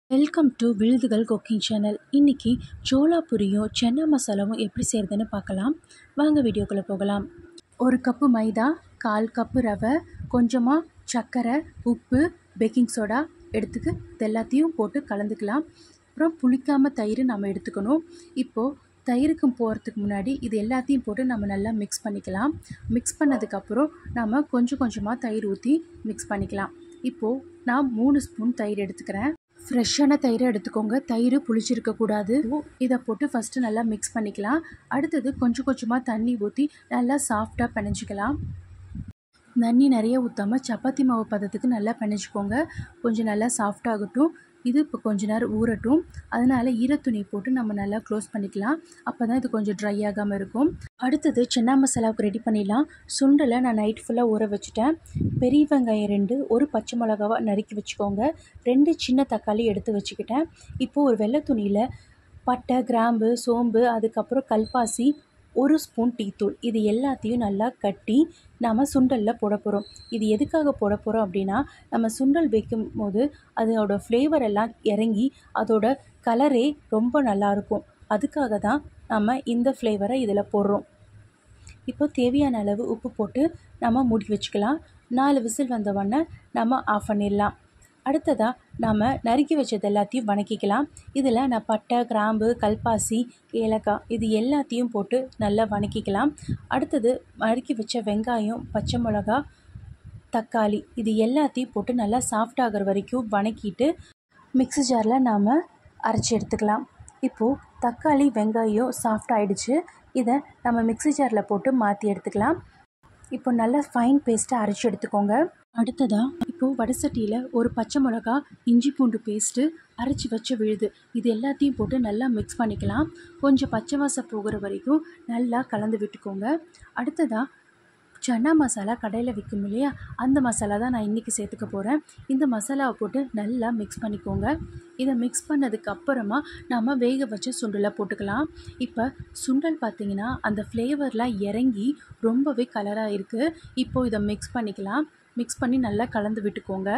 welcome to Vizhudhugal cooking channel இன்றைக்கி சோளா பூரியும் சென்னா மசாலாவும் எப்படி செய்கிறதுன்னு பார்க்கலாம் வாங்க வீடியோக்குள்ளே போகலாம் ஒரு கப்பு மைதா கால் கப்பு ரவை கொஞ்சமாக சர்க்கரை உப்பு பேக்கிங் சோடா எடுத்துக்கு இது எல்லாத்தையும் போட்டு கலந்துக்கலாம் அப்புறம் புளிக்காமல் தயிர் நம்ம எடுத்துக்கணும் இப்போது தயிருக்கு போகிறதுக்கு முன்னாடி இது எல்லாத்தையும் போட்டு நம்ம நல்லா மிக்ஸ் பண்ணிக்கலாம் மிக்ஸ் பண்ணதுக்கப்புறம் நம்ம கொஞ்சம் கொஞ்சமாக தயிர் ஊற்றி மிக்ஸ் பண்ணிக்கலாம் இப்போது நான் மூணு ஸ்பூன் தயிர் எடுத்துக்கிறேன் ஃப்ரெஷ்ஷான தயிரை எடுத்துக்கோங்க தயிர் புளிச்சிருக்கக்கூடாது இதை போட்டு ஃபஸ்ட்டு நல்லா மிக்ஸ் பண்ணிக்கலாம் அடுத்தது கொஞ்சம் கொஞ்சமாக தண்ணி ஊற்றி நல்லா சாஃப்டாக பிணைஞ்சிக்கலாம் தண்ணி நிறைய ஊற்றாமல் சப்பாத்தி மாவு பதத்துக்கு நல்லா பிணைச்சிக்கோங்க கொஞ்சம் நல்லா சாஃப்டாகட்டும் இது இப்போ கொஞ்ச நேரம் ஊறட்டும் அதனால் ஈரத்துணி போட்டு நம்ம நல்லா க்ளோஸ் பண்ணிக்கலாம் அப்போ தான் இது கொஞ்சம் ட்ரை ஆகாமல் இருக்கும் அடுத்தது சென்னா மசாலாவுக்கு ரெடி பண்ணிடலாம் சுண்டலை நான் நைட் ஃபுல்லாக ஊற வச்சுட்டேன் பெரிய வெங்காயம் ரெண்டு ஒரு பச்சை மிளகாவை நறுக்கி வச்சுக்கோங்க ரெண்டு சின்ன தக்காளி எடுத்து வச்சுக்கிட்டேன் இப்போது ஒரு வெள்ளை துணியில் பட்டை கிராம்பு சோம்பு அதுக்கப்புறம் கல்பாசி ஒரு ஸ்பூன் டீத்தூள் இது எல்லாத்தையும் நல்லா கட்டி நம்ம சுண்டலில் போட போகிறோம் இது எதுக்காக போட போகிறோம் அப்படின்னா நம்ம சுண்டல் வைக்கும் போது அதோட ஃப்ளேவர் எல்லாம் இறங்கி அதோட கலரே ரொம்ப நல்லாயிருக்கும் அதுக்காக தான் நம்ம இந்த ஃப்ளேவரை இதில் போடுறோம் இப்போ தேவையான அளவு உப்பு போட்டு நம்ம மூடி வச்சுக்கலாம் நாலு விசில் வந்த உடனே நம்ம ஆஃப் பண்ணிடலாம் அடுத்ததாக நம்ம நறுக்கி வச்சது எல்லாத்தையும் வணக்கிக்கலாம் இதில் நான் பட்டை கிராம்பு கல்பாசி ஏலக்காய் இது எல்லாத்தையும் போட்டு நல்லா வணக்கிக்கலாம் அடுத்தது நறுக்கி வச்ச வெங்காயம் பச்சை மிளகா தக்காளி இது எல்லாத்தையும் போட்டு நல்லா சாஃப்ட் ஆகிற வரைக்கும் வணக்கிட்டு மிக்ஸி ஜாரில் நாம் அரைச்சி எடுத்துக்கலாம் இப்போது தக்காளி வெங்காயம் சாஃப்ட் ஆகிடுச்சு இதை நம்ம மிக்ஸி ஜாரில் போட்டு மாற்றி எடுத்துக்கலாம் இப்போ நல்லா ஃபைன் பேஸ்ட்டாக அரைச்சி எடுத்துக்கோங்க அடுத்ததாக இப்போது வடசட்டியில் ஒரு பச்சை மிளகா இஞ்சி பூண்டு பேஸ்ட்டு அரைச்சி வச்ச விழுது இது எல்லாத்தையும் போட்டு நல்லா மிக்ஸ் பண்ணிக்கலாம் கொஞ்சம் பச்சை வாசம் போகிற வரைக்கும் நல்லா கலந்து விட்டுக்கோங்க அடுத்ததாக சன்னா மசாலா கடையில் விற்கும் இல்லையா அந்த மசாலா தான் நான் இன்றைக்கி சேர்த்துக்க போகிறேன் இந்த மசாலாவை போட்டு நல்லா மிக்ஸ் பண்ணிக்கோங்க இதை மிக்ஸ் பண்ணதுக்கு அப்புறமா நம்ம வேக வச்ச சுண்டலை போட்டுக்கலாம் இப்போ சுண்டல் பார்த்திங்கன்னா அந்த ஃப்ளேவர்லாம் இறங்கி ரொம்பவே கலராக இருக்குது இப்போது இதை மிக்ஸ் பண்ணிக்கலாம் மிக்ஸ் பண்ணி நல்லா கலந்து விட்டுக்கோங்க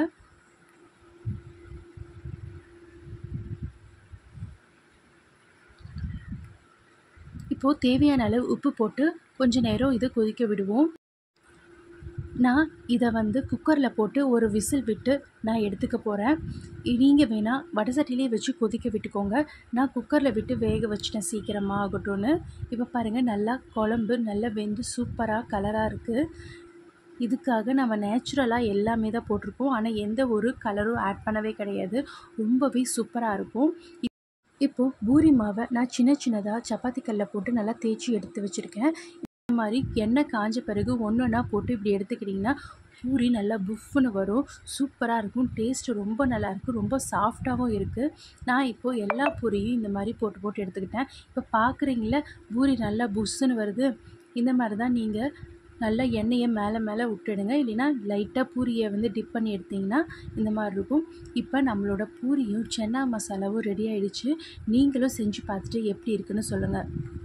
இப்போது தேவையான அளவு உப்பு போட்டு கொஞ்ச நேரம் இதை கொதிக்க விடுவோம் நான் இதை வந்து குக்கரில் போட்டு ஒரு விசில் விட்டு நான் எடுத்துக்க போகிறேன் நீங்கள் வேணால் வடசட்டிலே வச்சு கொதிக்க விட்டுக்கோங்க நான் குக்கரில் விட்டு வேக வச்சிட்டேன் சீக்கிரமாக ஆகட்டும்னு இப்போ பாருங்கள் நல்லா குழம்பு நல்லா வெந்து சூப்பராக கலராக இருக்குது இதுக்காக நம்ம நேச்சுரலாக எல்லாமே தான் போட்டிருக்கோம் ஆனால் எந்த ஒரு கலரும் ஆட் பண்ணவே கிடையாது ரொம்பவே சூப்பராக இருக்கும் இப்போது பூரி மாவை நான் சின்ன சின்னதாக சப்பாத்தி கல்லில் போட்டு நல்லா தேய்ச்சி எடுத்து வச்சுருக்கேன் இந்த மாதிரி எண்ணெய் காஞ்ச பிறகு ஒன்று ஒன்றா போட்டு இப்படி எடுத்துக்கிட்டிங்கன்னா பூரி நல்லா புஃப்னு வரும் சூப்பராக இருக்கும் டேஸ்ட்டு ரொம்ப நல்லாயிருக்கும் ரொம்ப சாஃப்டாகவும் இருக்குது நான் இப்போது எல்லா பூரியும் இந்த மாதிரி போட்டு போட்டு எடுத்துக்கிட்டேன் இப்போ பார்க்குறீங்கள பூரி நல்லா புஷ்ஷுன்னு வருது இந்த மாதிரி தான் நீங்கள் நல்லா எண்ணெயை மேலே மேலே விட்டுடுங்க இல்லைன்னா லைட்டாக பூரியை வந்து டிப் பண்ணி எடுத்திங்கன்னா இந்த மாதிரி இருக்கும் இப்போ நம்மளோட பூரியும் சென்னா மசாலாவும் ரெடி ஆகிடுச்சு நீங்களும் செஞ்சு பார்த்துட்டு எப்படி இருக்குன்னு சொல்லுங்கள்